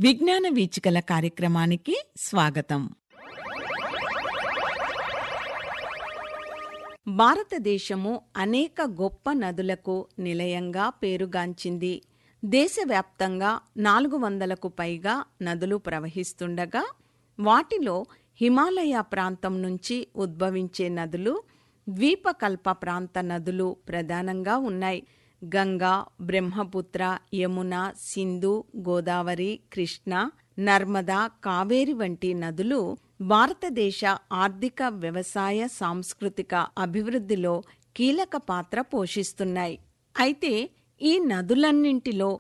విజ్ఞాన వీచికల కార్యక్రమానికి స్వాగతం భారతదేశము అనేక గొప్ప నదులకు నిలయంగా పేరుగాంచింది దేశవ్యాప్తంగా నాలుగు వందలకు పైగా నదులు ప్రవహిస్తుండగా వాటిలో హిమాలయ ప్రాంతం నుంచి ఉద్భవించే నదులు ద్వీపకల్ప ప్రాంత నదులు ప్రధానంగా ఉన్నాయి గంగా బ్రహ్మపుత్ర యమున సింధు గోదావరి కృష్ణ నర్మదా కావేరి వంటి నదులు భారతదేశ ఆర్థిక వ్యవసాయ సాంస్కృతిక అభివృద్ధిలో కీలక పాత్ర పోషిస్తున్నాయి అయితే ఈ నదులన్నింటిలో